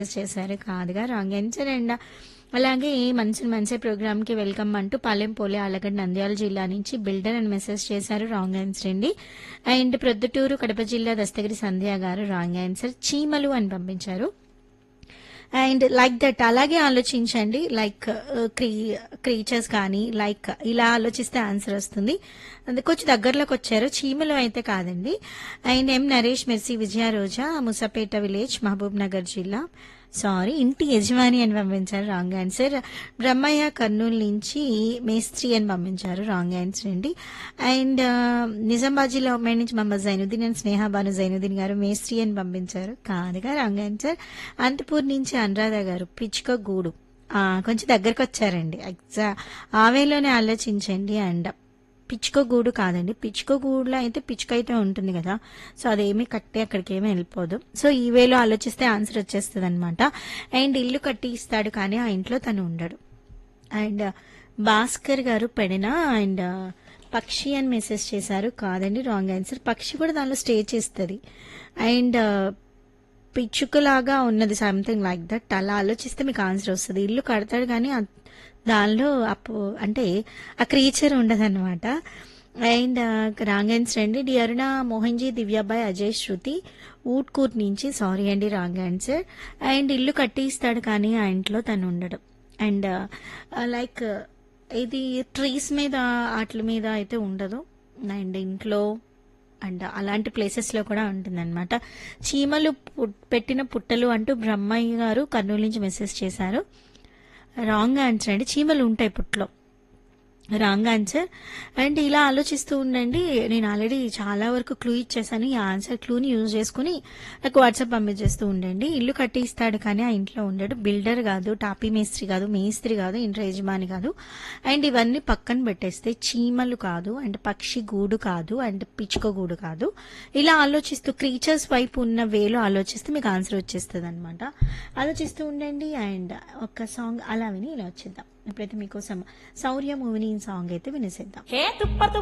చేశారు కాదుగా wrong answer and అలాగే మంచి మంచి ప్రోగ్రామ్ కి వెల్కమ్ అంటూ పాలెం పోలే అలగడ్ నంద్యాల జిల్లా నుంచి బిల్డర్ అని మెసేజ్ చేశారు రాంగ్ ఆన్సర్ అండి అండ్ ప్రొద్దుటూరు కడప జిల్లా దస్తగిరి సంధ్య గారు రాంగ్ ఆన్సర్ చీమలు అని పంపించారు అండ్ లైక్ దట్ అలాగే ఆలోచించండి లైక్ క్రీ క్రీచర్స్ కానీ లైక్ ఇలా ఆలోచిస్తే ఆన్సర్ వస్తుంది అది కొంచెం దగ్గరలోకి వచ్చారు చీమలు అయితే కాదండి and M Naresh Mercy Vijaya Roja Musapeta village Mahabub Nagar జిల్లా సారీ ఇంటి యజమాని అని పంపించారు రాంగ్ ఆన్సర్ బ్రహ్మయ్య కర్నూలు నుంచి మేస్త్రి అని పంపించారు రాంగ్ ఆన్సర్ అండి అండ్ నిజామాబాద్ జిల్లా ఉమ్మడి నుంచి మహమ్మద్ జైనుద్దీన్ అండ్ స్నేహ బాను జైనుద్దీన్ గారు మేస్త్రి అని పంపించారు కాదుగా రాంగ్ ఆన్సర్ అనంతపూర్ నుంచి అనురాధ గారు పిచ్చుక గూడు ఆ, కొంచెం దగ్గరకు వచ్చారండి ఎగ్జా ఆ వేలోనే ఆలోచించండి అండ్ పిచ్చుక గూడు కాదండి పిచ్చుక గూడులో అయితే పిచ్చుక అయితే ఉంటుంది కదా సో అదేమి కట్టి అక్కడికి ఏమీ వెళ్ళిపోదు సో ఈ వేలో ఆలోచిస్తే ఆన్సర్ వచ్చేస్తుంది అనమాట అండ్ ఇల్లు కట్టి ఇస్తాడు కానీ ఆ ఇంట్లో తను ఉండడు అండ్ భాస్కర్ గారు పెడిన అండ్ పక్షి అని మెసేజ్ చేశారు కాదండి రాంగ్ ఆన్సర్ పక్షి కూడా దానిలో స్టే చేస్తుంది అండ్ పిచ్చుకలాగా ఉన్నది సంథింగ్ లైక్ దట్ అలా ఆలోచిస్తే మీకు ఆన్సర్ వస్తుంది ఇల్లు కడతాడు కానీ ఆ- దానిలో అప్పు అంటే ఆ క్రీచర్ ఉండదన్నమాట అండ్ రాంగ్ ఆన్సర్ అండి డి అరుణ మోహన్జీ దివ్యాబాయ్ అజయ్ శృతి ఊట్కూర్ నుంచి సారీ అండి రాంగ్ ఆన్సర్ అండ్ ఇల్లు కట్టిస్తాడు కానీ ఆ ఇంట్లో తను ఉండడు అండ్ లైక్ ఇది ట్రీస్ మీద వాటి మీద అయితే ఉండదు అండ్ ఇంట్లో అండ్ అలాంటి ప్లేసెస్లో కూడా ఉంటుందన్నమాట చీమలు పుట్- పెట్టిన పుట్టలు అంటూ బ్రహ్మయ్య గారు కర్నూలు నుంచి మెసేజ్ చేశారు రాంగ్ ఆన్సర్ అండి చీమలు ఉంటాయి పుట్లో రాంగ్ ఆన్సర్ అండ్ ఇలా ఆలోచిస్తూ ఉండండి నేను ఆల్రెడీ చాలా వరకు క్లూ ఇచ్చేసాను ఈ ఆన్సర్ క్లూని యూజ్ చేసుకుని నాకు వాట్సాప్ పంపించేస్తూ ఉండండి ఇల్లు కట్టి ఇస్తాడు కానీ ఆ ఇంట్లో ఉండడు బిల్డర్ కాదు టాపీ మేస్త్రి కాదు మేస్త్రి కాదు ఇంట్లో యజమాని కాదు అండ్ ఇవన్నీ పక్కన పెట్టేస్తే చీమలు కాదు అండ్ పక్షి గూడు కాదు అండ్ పిచ్చుక గూడు కాదు ఇలా ఆలోచిస్తూ క్రీచర్స్ వైపు ఉన్న వేలో ఆలోచిస్తే మీకు ఆన్సర్ వచ్చేస్తుంది అనమాట ఆలోచిస్తూ ఉండండి అండ్ ఒక సాంగ్ అలా విని ఇలా వచ్చేద్దాం ఇప్పుడైతే మీకోసం శౌర్య మూవిని సాంగ్ అయితే వినేసేద్దాం హే తుప్ప